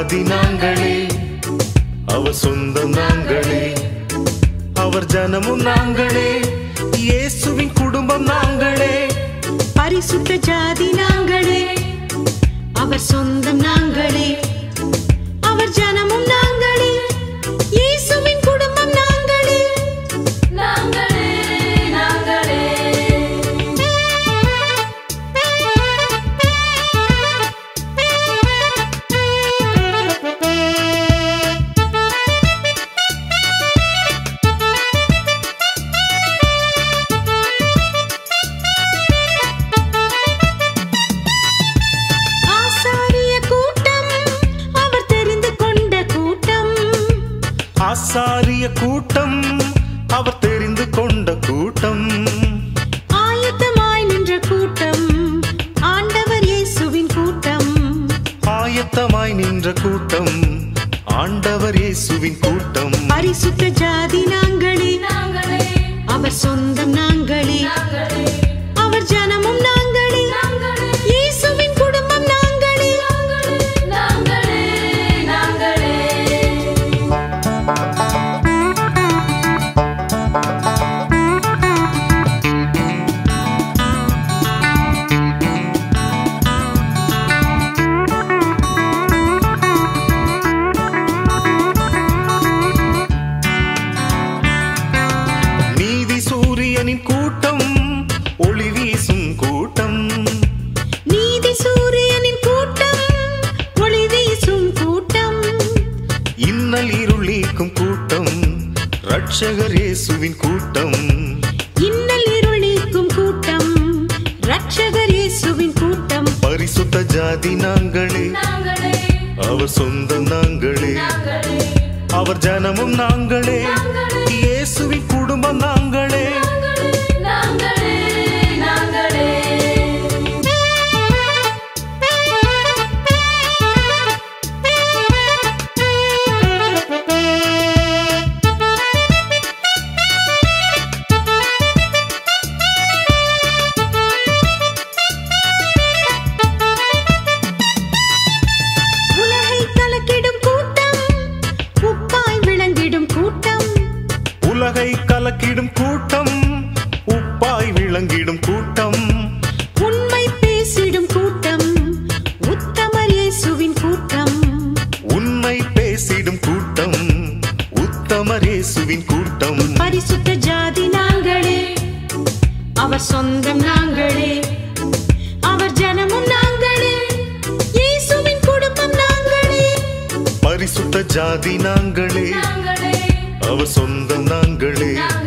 ஜாதி நாங்களே அவர் சொந்தம் நாங்களே அவர் ஜனமும் நாங்களே இயேசுவின் குடும்பம் நாங்களே பரிசுத்த ஜாதி நாங்களே அவர் சொந்தம் நாங்களே அவர் ஜனமும் நாங்களே இயேசுவின் குடும்பம் நாங்களே நாங்களே நாங்களே ஆசாரிய கூட்டம் அவர் தெரிந்து கொண்ட கூட்டம் ஆசாரிய கூட்டம் அவர் தெரிந்து கொண்ட கூட்டம் ஆயத்தமாய் நின்ற கூட்டம் ஆண்டவர் இயேசுவின் கூட்டம் ஆயத்தமாய் நின்ற கூட்டம் ஆண்டவர் இயேசுவின் கூட்டம் பரிசுத்த ஜாதி நாங்களே நாங்களே அவர் சொந்தம் நாங்களே நாங்களே அவர் ஜனமும் நாங்களே நாங்களே இயேசுவின் குடும்பம் நாங்களே நாங்களே நாங்களே நீதி சூரியனின் கூட்டம் ஒளி வீசும் கூட்டம் நீதி சூரியனின் கூட்டம் ஒளி வீசும் கூட்டம் இன்னல் இருள் நீக்கும் கூட்டம் ரட்சகர் இயேசுவின் கூட்டம் இன்னல் இருள் நீக்கும் கூட்டம் ரட்சகர் இயேசுவின் கூட்டம் பரிசுத்த ஜாதி நாங்களே நாங்களே அவர் சொந்தம் நாங்களே நாங்களே அவர் ஜனமும் நாங்களே இயேசுவின் குடும்பம் நாங்களே நாங்களே நாங்களே உலகை கலக்கிடும் கூட்டம் உப்பாய் விளங்கிடும் கூட்டம் உலகை கலக்கிடும் கூட்டம் உப்பாய் விளங்கிடும் கூட்டம் உண்மை பேசிடும் கூட்டம் உத்தமர் இயேசுவின் கூட்டம் உண்மை பேசிடும் கூட்டம் உத்தமர் இயேசுவின் கூட்டம் பரிசுத்த ஜாதி நாங்களே அவர் சொந்தம் நாங்களே அவர் ஜனமும் நாங்களே இயேசுவின் குடும்பம் நாங்களே பரிசுத்த ஜாதி நாங்களே நாங்களே அவர் சொந்தம் நாங்களே நாங்களே